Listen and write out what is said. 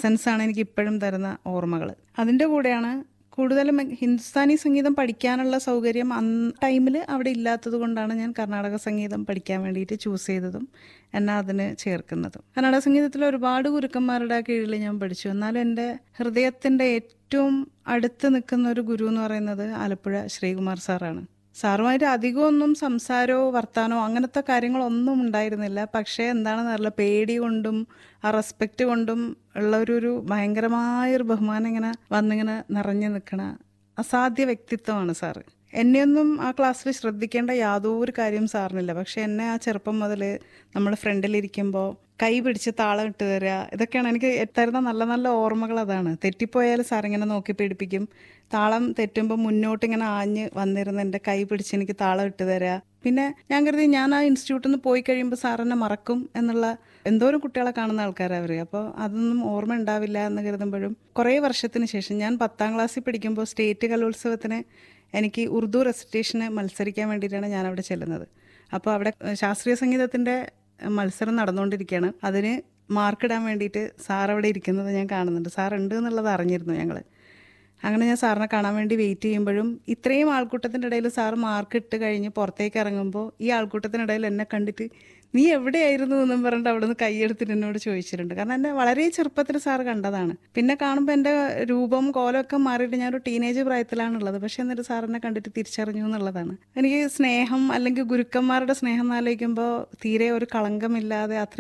presence ആണ് എനിക്ക് ഇപ്പോഴും തരുന്ന ഓർമ്മകൾ അതിൻ്റെ കൂടെയാണ് കൂടുതലും ഹിന്ദുസ്ഥാനി സംഗീതം പഠിക്കാനുള്ള സൗകര്യം അന്ന് ടൈമിൽ അവിടെ ഇല്ലാത്തത് കൊണ്ടാണ് ഞാൻ കർണാടക സംഗീതം പഠിക്കാൻ വേണ്ടിയിട്ട് ചൂസ് ചെയ്തതും എന്നെ അതിന് ചേർക്കുന്നതും കർണാടക സംഗീതത്തിൽ ഒരുപാട് ഗുരുക്കന്മാരുടെ കീഴിൽ ഞാൻ പഠിച്ചു എന്നാലും എൻ്റെ ഹൃദയത്തിൻ്റെ ഏറ്റവും അടുത്ത് നിൽക്കുന്ന ഒരു ഗുരു എന്ന് പറയുന്നത് ആലപ്പുഴ ശ്രീകുമാർ സാറാണ് സാറുമായിട്ട് അധികമൊന്നും സംസാരമോ വർത്താനോ അങ്ങനത്തെ കാര്യങ്ങളൊന്നും ഉണ്ടായിരുന്നില്ല പക്ഷേ എന്താണെന്ന് അറിയില്ല പേടി കൊണ്ടും ആ റെസ്പെക്റ്റ് കൊണ്ടും ഉള്ള ഒരു ഒരു ഭയങ്കരമായൊരു ബഹുമാനം ഇങ്ങനെ വന്നിങ്ങനെ നിറഞ്ഞു നിൽക്കണ അസാധ്യ വ്യക്തിത്വമാണ് സാറ് എന്നെയൊന്നും ആ ക്ലാസ്സിൽ ശ്രദ്ധിക്കേണ്ട യാതൊരു കാര്യം സാറിനില്ല പക്ഷെ എന്നെ ആ ചെറുപ്പം മുതൽ നമ്മൾ ഫ്രണ്ടിലിരിക്കുമ്പോൾ കൈ പിടിച്ച് താളം ഇട്ട് തരിക ഇതൊക്കെയാണ് എനിക്ക് തരുന്ന നല്ല നല്ല ഓർമ്മകൾ അതാണ് തെറ്റിപ്പോയാൽ സാർ ഇങ്ങനെ നോക്കി പിടിപ്പിക്കും താളം തെറ്റുമ്പോൾ മുന്നോട്ട് ഇങ്ങനെ ആഞ്ഞ് വന്നിരുന്ന് എൻ്റെ കൈ പിടിച്ച് എനിക്ക് താളം ഇട്ട് തരിക പിന്നെ ഞാൻ കരുതി ഞാൻ ആ ഇൻസ്റ്റിറ്റ്യൂട്ടിൽ നിന്ന് പോയി കഴിയുമ്പോൾ സാർ എന്നെ മറക്കും എന്നുള്ള എന്തോരം കുട്ടികളെ കാണുന്ന ആൾക്കാരാണ് അവർ അപ്പോൾ അതൊന്നും ഓർമ്മ ഉണ്ടാവില്ല എന്ന് കരുതുമ്പോഴും കുറേ വർഷത്തിന് ശേഷം ഞാൻ പത്താം ക്ലാസ്സിൽ പഠിക്കുമ്പോൾ സ്റ്റേറ്റ് കലോത്സവത്തിന് എനിക്ക് ഉറുദു റെസിറ്റേഷന് മത്സരിക്കാൻ വേണ്ടിയിട്ടാണ് ഞാൻ അവിടെ ചെല്ലുന്നത് അപ്പോൾ അവിടെ ശാസ്ത്രീയ സംഗീതത്തിൻ്റെ മത്സരം നടന്നുകൊണ്ടിരിക്കുകയാണ് അതിന് മാർക്ക് ഇടാൻ വേണ്ടിയിട്ട് സാർ അവിടെ ഇരിക്കുന്നത് ഞാൻ കാണുന്നുണ്ട് സാർ ഉണ്ട് എന്നുള്ളത് അറിഞ്ഞിരുന്നു ഞങ്ങൾ അങ്ങനെ ഞാൻ സാറിനെ കാണാൻ വേണ്ടി വെയിറ്റ് ചെയ്യുമ്പോഴും ഇത്രയും ആൾക്കൂട്ടത്തിൻ്റെ ഇടയിൽ സാർ മാർക്ക് ഇട്ട് കഴിഞ്ഞ് പുറത്തേക്ക് ഇറങ്ങുമ്പോൾ ഈ ആൾക്കൂട്ടത്തിനിടയിൽ എന്നെ കണ്ടിട്ട് നീ എവിടെയായിരുന്നു എന്നും പറഞ്ഞിട്ട് അവിടെ നിന്ന് കൈയെടുത്തിട്ട് എന്നോട് ചോദിച്ചിട്ടുണ്ട് കാരണം എന്നെ വളരെ ചെറുപ്പത്തിൽ സാർ കണ്ടതാണ് പിന്നെ കാണുമ്പോൾ എൻ്റെ രൂപം കോലമൊക്കെ മാറിയിട്ട് ഞാനൊരു ടീനേജ് പ്രായത്തിലാണുള്ളത് പക്ഷേ എന്നിട്ട് സാറിനെ കണ്ടിട്ട് തിരിച്ചറിഞ്ഞു എന്നുള്ളതാണ് എനിക്ക് സ്നേഹം അല്ലെങ്കിൽ ഗുരുക്കന്മാരുടെ സ്നേഹം എന്ന് ആലോചിക്കുമ്പോൾ തീരെ ഒരു കളങ്കമില്ലാതെ അത്രയും